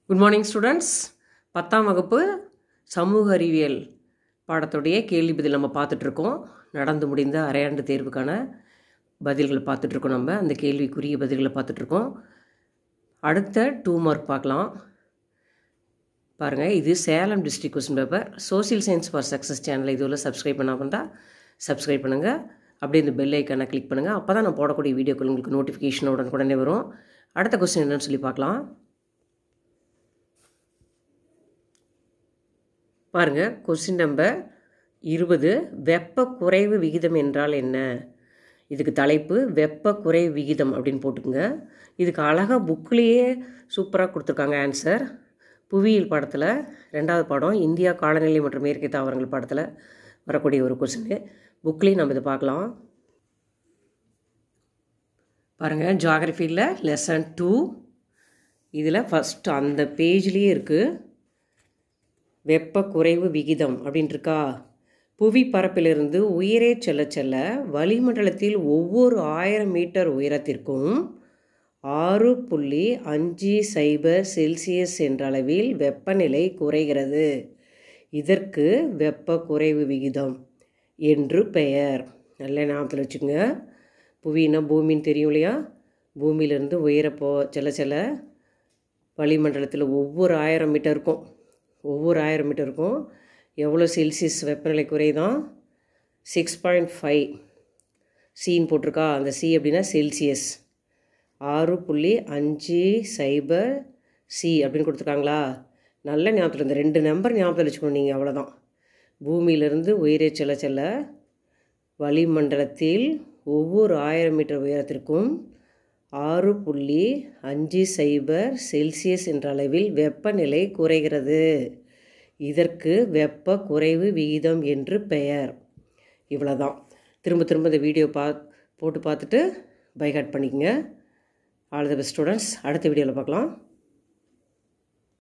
good morning students பத்தாம் வகுப்பு சமூக அறிவியல் பாடத்துடைய கேள்வி பதில் நம்ம பார்த்துட்ருக்கோம் நடந்து முடிந்த அரையாண்டு தேர்வுக்கான பதில்கள் பார்த்துட்ருக்கோம் நம்ம அந்த கேள்விக்குரிய பதில்களை பார்த்துட்ருக்கோம் அடுத்த டூ மார்க் பார்க்கலாம் பாருங்கள் இது Salem district question paper social science for success channel இதுவில் சப்ஸ்கிரைப் பண்ணால் இருந்தால் சப்ஸ்கிரைப் பண்ணுங்கள் அப்படியே இந்த பெல் ஐக்கானை கிளிக் பண்ணுங்கள் அப்போ தான் நான் போடக்கூடிய வீடியோக்கள் உங்களுக்கு நோட்டிஃபிகேஷன் உடனே வரும் அடுத்த கொஸ்டின் என்னன்னு சொல்லி பார்க்கலாம் பாருங்கள் கொஸ்டின் நம்பர் இருபது வெப்ப குறைவு விகிதம் என்றால் என்ன இதுக்கு தலைப்பு வெப்ப குறைவு விகிதம் அப்படின்னு போட்டுக்குங்க இதுக்கு அழகாக புக்லேயே சூப்பராக கொடுத்துருக்காங்க ஆன்சர் புவியியல் பாடத்தில் ரெண்டாவது பாடம் இந்தியா காலநிலை மற்றும் இயற்கை தாவரங்கள் பாடத்தில் வரக்கூடிய ஒரு கொஸ்டின் புக்லேயும் நம்ம இதை பார்க்கலாம் பாருங்கள் ஜாகிரஃபியில் லெசன் டூ இதில் ஃபஸ்ட் அந்த பேஜ்லேயே இருக்குது வெப்ப குறைவு விகிதம் அப்படின்ட்டுருக்கா புவி பரப்பிலிருந்து உயரே செல்ல செல்ல வளிமண்டலத்தில் ஒவ்வொரு ஆயிரம் மீட்டர் உயரத்திற்கும் ஆறு புள்ளி அஞ்சு சைபர் செல்சியஸ் என்ற அளவில் வெப்பநிலை குறைகிறது இதற்கு வெப்ப குறைவு விகிதம் என்று பெயர் நல்ல ஞாபகத்தில் வச்சுக்கோங்க புவின்னா பூமின்னு தெரியும் இல்லையா பூமியிலேருந்து உயரப்போ செல்ல செல்ல வளிமண்டலத்தில் ஒவ்வொரு ஆயிரம் மீட்டருக்கும் ஒவ்வொரு ஆயிரம் மீட்டருக்கும் எவ்வளோ செல்சியஸ் வெப்பநிலை குறைதான் சிக்ஸ் பாயிண்ட் ஃபைவ் சீன் போட்டிருக்கா அந்த சி அப்படின்னா செல்சியஸ் ஆறு புள்ளி அஞ்சு சைபர் சி அப்படின்னு கொடுத்துருக்காங்களா நல்ல ஞாபகத்தில் இந்த ரெண்டு நம்பர் ஞாபகத்தில் வச்சுக்கணும் நீங்கள் அவ்வளோதான் பூமியிலிருந்து உயிரே செல்ல செல்ல வளிமண்டலத்தில் ஒவ்வொரு ஆயிரம் மீட்டர் உயரத்திற்கும் ஆறு புள்ளி அஞ்சு சைபர் செல்சியஸ் என்ற அளவில் வெப்பநிலை குறைகிறது இதற்கு வெப்ப குறைவு விகிதம் என்று பெயர் இவ்வளோதான் திரும்ப திரும்ப இந்த வீடியோ பா போட்டு பார்த்துட்டு பைகாட் பண்ணிக்கங்க ஆல் த பெஸ்ட் ஸ்டூடெண்ட்ஸ் அடுத்த வீடியோவில் பார்க்கலாம்